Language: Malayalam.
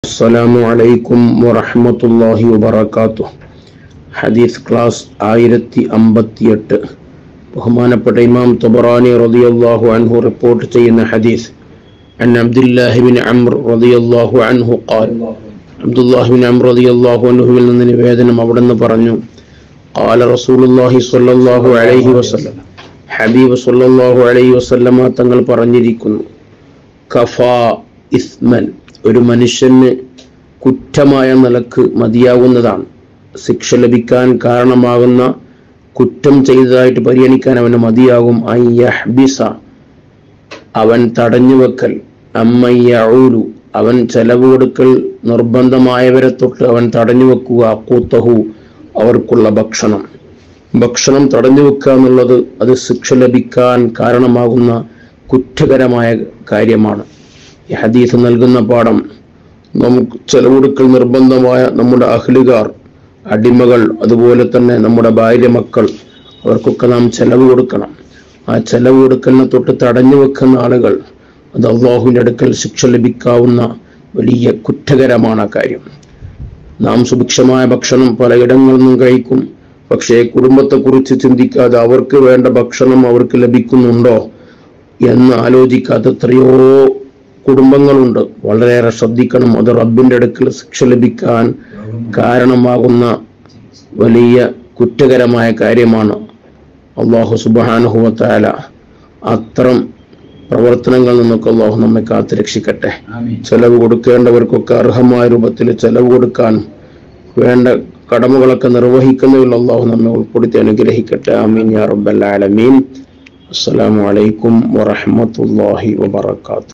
السلام عليكم ورحمة الله وبركاته ഹദീസ് ക്ലാസ് ആയിരത്തി അമ്പത്തിയെട്ട് ബഹുമാനപ്പെട്ട ഇമാം തബറാനി റളിയല്ലാഹു അൻഹു റിപ്പോർട്ട് ചെയ്യുന്ന ഹദീസ് عن عبد الله بن عمرو رضي الله عنه قال عبد الله بن عمرو رضي الله عنه ൽ നിന്ന് നിവേദനം അവിടുന്ന് പറഞ്ഞു قال رسول الله صلى الله عليه وسلم ഹബീബ് സല്ലല്ലാഹു അലൈഹി വസല്ലമ തങ്ങൾ പറഞ്ഞിരിക്കുന്നു കഫാ ഇസ്മൻ ഒരു മനുഷ്യന് കുറ്റമായ നിലക്ക് മതിയാവുന്നതാണ് ശിക്ഷ ലഭിക്കാൻ കാരണമാകുന്ന കുറ്റം ചെയ്തതായിട്ട് പരിഗണിക്കാൻ അവന് മതിയാകും അയ്യഹ്ബിസ അവൻ തടഞ്ഞു വെക്കൽ അമ്മയ്യൂലു അവൻ ചെലവ് കൊടുക്കൽ നിർബന്ധമായവരെ തൊട്ട് അവൻ തടഞ്ഞു വെക്കുക കൂത്തഹു അവർക്കുള്ള ഭക്ഷണം ഭക്ഷണം തടഞ്ഞു വെക്കുക എന്നുള്ളത് അത് ശിക്ഷ ലഭിക്കാൻ കാരണമാകുന്ന കുറ്റകരമായ കാര്യമാണ് ഈ ഹദീസ് നൽകുന്ന പാഠം നമുക്ക് ചെലവെടുക്കൽ നിർബന്ധമായ നമ്മുടെ അഹ്ലുകാർ അടിമകൾ അതുപോലെ തന്നെ നമ്മുടെ ഭാര്യ മക്കൾ അവർക്കൊക്കെ നാം ചെലവ് കൊടുക്കണം ആ ചെലവ് കൊടുക്കലിനെ തൊട്ട് തടഞ്ഞു വെക്കുന്ന ആളുകൾ അത് അള്ളാഹുവിൻ്റെ അടുക്കൽ ശിക്ഷ ലഭിക്കാവുന്ന വലിയ കുറ്റകരമാണ് ആ കാര്യം നാം സുഭിക്ഷമായ ഭക്ഷണം പലയിടങ്ങളിൽ നിന്നും കഴിക്കും പക്ഷേ കുടുംബത്തെക്കുറിച്ച് ചിന്തിക്കാതെ അവർക്ക് വേണ്ട ഭക്ഷണം അവർക്ക് ലഭിക്കുന്നുണ്ടോ എന്ന് ആലോചിക്കാത്ത എത്രയോ കുടുംബങ്ങളുണ്ട് വളരെയേറെ ശ്രദ്ധിക്കണം അത് റബ്ബിന്റെ അടുക്കൽ ശിക്ഷ ലഭിക്കാൻ കാരണമാകുന്ന വലിയ കുറ്റകരമായ കാര്യമാണ് അള്ളാഹു സുബാനുഹുവത്തായ അത്തരം പ്രവർത്തനങ്ങളിൽ നിന്നൊക്കെ അള്ളാഹു നമ്മെ കാത്തു രക്ഷിക്കട്ടെ ചെലവ് കൊടുക്കേണ്ടവർക്കൊക്കെ അർഹമായ രൂപത്തിൽ ചെലവ് കൊടുക്കാൻ വേണ്ട കടമകളൊക്കെ നിർവഹിക്കുന്നതിൽ അള്ളാഹു നമ്മെ ഉൾപ്പെടുത്തി അനുഗ്രഹിക്കട്ടെ ആമീൻ യാ റബ്ബൽ ആലമീൻ അസ്സലാമു അലൈക്കും വറഹ്മത്തുള്ളാഹി വബറകാതുഹു